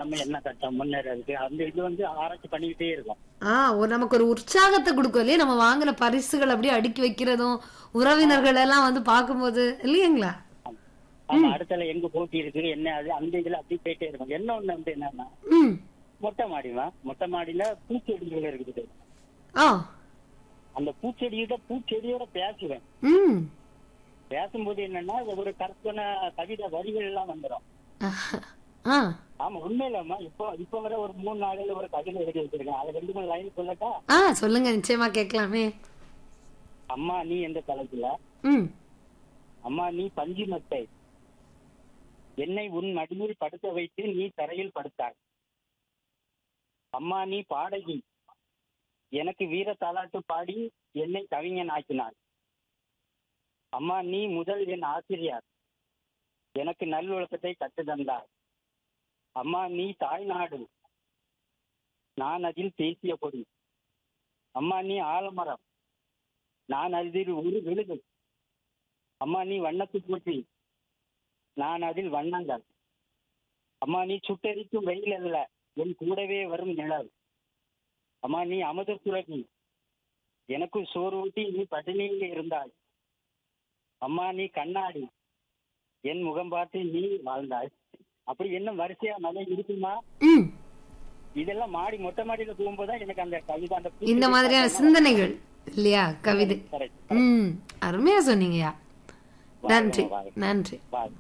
நம்ம என்ன கட்டம் முன்னேறதுக்கு அந்த இது வந்து ஆராய்ச்சி பண்ணிக்கிட்டே இருக்கும் ஆ ஒரு நமக்கு ஒரு உற்சாகத்தை கொடுக்கும் இல்லையா நம்ம வாங்கின பரிசுகள் அப்படியே அடுக்கி வைக்கிறதும் உறவினர்கள் எல்லாம் வந்து பார்க்கும்போது இல்லையாங்களா ஆமா அடுத்தல எங்க போட்டி இருக்கு என்ன அது அந்த இதுல அப்படி போயிட்டே இருக்கும் என்ன ஒண்ணு வந்து என்னன்னா ம் மொட்டை மாடிமா மொட்டை மாடியில பூச்செடிகள் இருக்குது ஆ அந்த பூச்செடியோட பூச்செடியோட பேசுவேன் ம் பேசும்போது என்னன்னா ஒரு கற்பனை கவிதை வரிகள் எல்லாம் வந்துடும் ஆ ஆமா உண்மையிலம்மா இப்போ இப்போ வர ஒரு மூணு நாளில் ஒரு கவிதை எழுதி வச்சிருக்கேன் அது ரெண்டு மூணு லைன் சொல்லட்டா ஆ சொல்லுங்க நிச்சயமா கேட்கலாமே அம்மா நீ என்ற தலைப்புல ம் அம்மா நீ பஞ்சு மட்டை என்னை உன் மடியில் படுக்க வைத்து நீ தரையில் படுத்தாய் அம்மா நீ பாடகி எனக்கு வீர தாலாட்டு பாடி என்னை கவிஞன் ஆக்கினாய் அம்மா நீ முதல் என் ஆசிரியர் எனக்கு நல்லொழுக்கத்தை கற்று தந்தாய் அம்மா நீ தாய்நாடு நான் அதில் பேசிய பொடி அம்மா நீ ஆலமரம் நான் அதில் ஒரு விழுது அம்மா நீ வண்ணத்து பூச்சி நான் அதில் வண்ணங்கள் அம்மா நீ சுட்டெரிக்கும் வெயில் அல்ல என் கூடவே வரும் நிழல் அம்மா நீ அமுத சுரகி எனக்கு சோறு ஊட்டி நீ பட்டினியில் இருந்தாய் அம்மா நீ கண்ணாடி என் முகம் பார்த்து நீ வாழ்ந்தாய் அப்படி என்ன வரிசையா நல்லா இருக்குமா ம் இதெல்லாம் மாடி மொட்டை மாடியில போகும்போது எனக்கு அந்த கவிதை அந்த இந்த மாதிரியான சிந்தனைகள் இல்லையா கவிதை Correct. ம் அருமையா சொன்னீங்கய்யா நன்றி நன்றி Bye.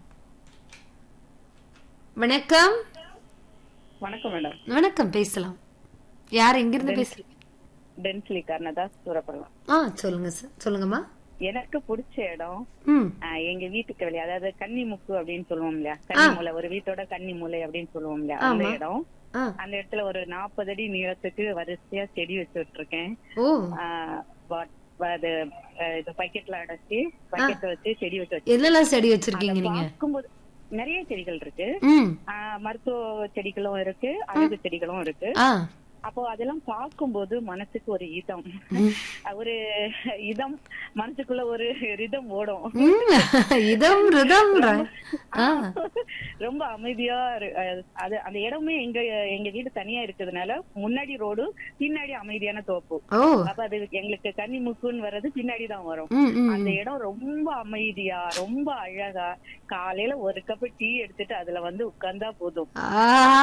வணக்கம் வணக்கம் மேடம் வணக்கம் பேசலாம் யார் எங்கிருந்து பேசுறீங்க டென்ஸ்லி கர்ணதாஸ் சூரப்பள்ளம் ஆ சொல்லுங்க சார் சொல்லுங்கம்மா எனக்கு பிடிச்ச இடம் ம் ஆஹ், எங்க வீட்டுக்கு வெளியே அதாவது கன்னிமுக்கு அப்படின்னு சொல்லுவோம் இல்லையா கன்னி மூலை ஒரு வீட்டோட கன்னி மூலை அப்படின்னு சொல்லுவோம் இல்லையா அந்த ஆமா. இடம் ஆ அந்த இடத்துல ஒரு நாற்பது அடி நீளத்துக்கு வரிசையா செடி வச்சுட்டு இருக்கேன் ஓ ஆஹ், what- அது ஆஹ், இது பக்கெட்ல அடைச்சி பக்கெட்ல வச்சு செடி வச்சு வச்சு என்னெல்லாம் செடி வச்சிருக்கீங்க நீங்க பார்க்கும்போது நிறைய செடிகள் இருக்கு ம் ஆஹ், மருத்துவ செடிகளும் இருக்கு அழகு செடிகளும் இருக்கு ஆ அப்போ அதெல்லாம் பார்க்கும்போது மனசுக்கு ஒரு இதம் ஒரு இதம் மனசுக்குள்ள ஒரு ரிதம் ஓடும் ம் இதம் ரிதம் ஆ ரொம்ப அமைதியா இரு- அஹ் அது அந்த இடமே எங்க எங்க வீடு தனியா இருக்கிறதுனால முன்னாடி ரோடு பின்னாடி அமைதியான தோப்பு ஓ அப்ப அது எங்களுக்கு கன்னி முக்குன்னு வர்றது பின்னாடி தான் வரும் ம் ம் அந்த இடம் ரொம்ப அமைதியா ரொம்ப அழகா காலையில ஒரு கப் டீ எடுத்துட்டு அதுல வந்து உட்கார்ந்தா போதும் ஆஹா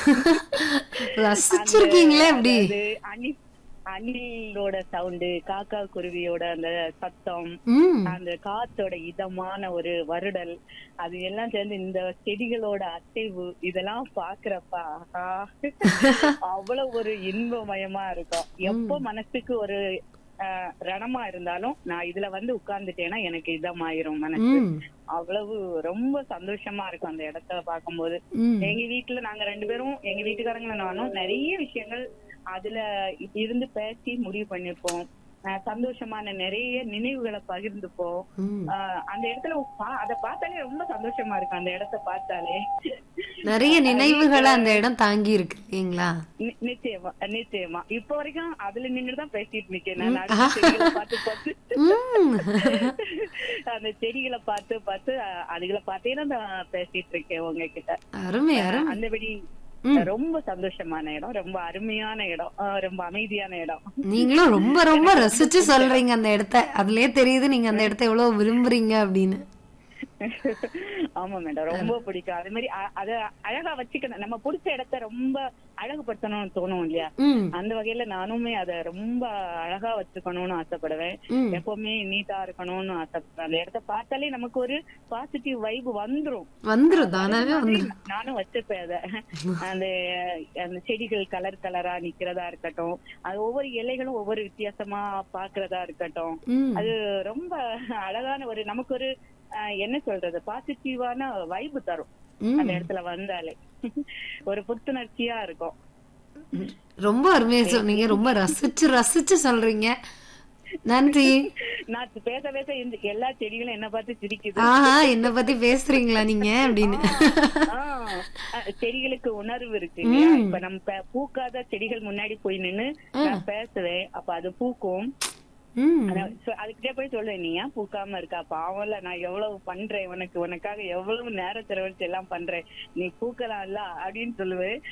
ரசிச்சிருக்கீங்களே எப்படி அதாவது அணி அணிலோட சவுண்டு காக்கா குருவியோட அந்த சத்தம் ம் அந்த காத்தோட இதமான ஒரு வருடல் அது எல்லாம் சேர்ந்து இந்த செடிகளோட அசைவு இதெல்லாம் பாக்குறப்ப ஆஹா, அவ்வளவு ஒரு இன்பமயமா இருக்கும் எப்போ மனசுக்கு ஒரு ஆஹ், ரணமா இருந்தாலும் நான் இதுல வந்து உட்கார்ந்துட்டேன்னா எனக்கு இதமாயிரும் மனசு ம் அவ்வளவு ரொம்ப சந்தோஷமா இருக்கும் அந்த இடத்த பார்க்கும்போது ம் எங்க வீட்டுல நாங்க ரெண்டு பேரும் எங்க வீட்டுக்காரங்களும் நானும் நிறைய விஷயங்கள் அதுல இருந்து பேசி முடிவு பண்ணிருப்போம் அஹ் சந்தோஷமான நிறைய நினைவுகளை பகிர்ந்துப்போம் ம் ஆஹ் அந்த இடத்துல பா- அத பார்த்தாலே ரொம்ப சந்தோஷமா இருக்கும் அந்த இடத்த பார்த்தாலே நிறைய நினைவுகளை அந்த இடம் தாங்கி இருக்கு இல்லைங்களா நி- நிச்சயமா நிச்சயமா இப்ப வரைக்கும் அதுல நின்னுதான் பேசிட்டு நிக்கேன் நான் அடுத்த செடிகளை பார்த்து பார்த்து ம் அந்த செடிகளை பார்த்து பார்த்து அஹ் அதுகளை பார்த்தே நான் பேசிட்டு இருக்கேன் உங்ககிட்ட அருமை அருமை அந்தபடி ரொம்ப சந்தோஷமான இடம் ரொம்ப அருமையான இடம் ஆஹ் ரொம்ப அமைதியான இடம் நீங்களும் ரொம்ப ரொம்ப ரசிச்சு சொல்றீங்க அந்த இடத்த அதுலயே தெரியுது நீங்க அந்த இடத்த எவ்வளவு விரும்புறீங்க அப்படின்னு ஆமா மேடம் ரொம்ப பிடிக்கும் அதே மாதிரி அ- அத அழகா வச்சுக்கணும் நம்ம பிடிச்ச இடத்த ரொம்ப அழகுபடுத்தணும்னு தோணும் இல்லையா ம் அந்த வகையில நானுமே அத ரொம்ப அழகா வச்சுக்கணும்னு ஆசைப்படுவேன் ம் எப்பவுமே நீட்டா இருக்கணும்னு ஆசைப்படுவேன் அந்த இடத்த பார்த்தாலே நமக்கு ஒரு பாசிட்டிவ் வைப் வந்துரும் வந்துரும் தானாவே வந்துரும் நானும் வச்சுப்பேன் அத அந்த அந்த செடிகள் கலர் கலரா நிக்கிறதா இருக்கட்டும் அது ஒவ்வொரு இலைகளும் ஒவ்வொரு வித்தியாசமா பாக்குறதா இருக்கட்டும் ம் அது ரொம்ப அழகான ஒரு நமக்கு ஒரு அஹ், என்ன சொல்றது பாசிட்டிவான வைப் தரும் ம் அந்த இடத்துல வந்தாலே ஒரு புத்துணர்ச்சியா இருக்கும் ரொம்ப அருமையா சொன்னீங்க ரொம்ப ரசிச்சு ரசிச்சு சொல்றீங்க நன்றி நான் பேச பேச இந்த எல்லா செடிகளும் என்ன பார்த்து சிரிக்குது ஆஹா என்ன பத்தி பேசுறீங்களா நீங்க அப்படின்னு ஆஹ், அஹ், செடிகளுக்கு உணர்வு இருக்கு இல்லையா இப்ப நம்ம பே- பூக்காத செடிகள் முன்னாடி போய் நின்னு நான் பேசுவேன் அப்ப அது பூக்கும் ம் அதான் சொ- அதுக்கிட்டே போய் சொல்லுவேன் நீ ஏன் பூக்காம இருக்கா பாவம்ல நான் எவ்வளவு பண்றேன் உனக்கு உனக்காக எவ்வளவு நேரம் செலவழிச்சு எல்லாம் பண்றேன் நீ பூக்கலாம்ல அப்படின்னு சொல்லுவேன்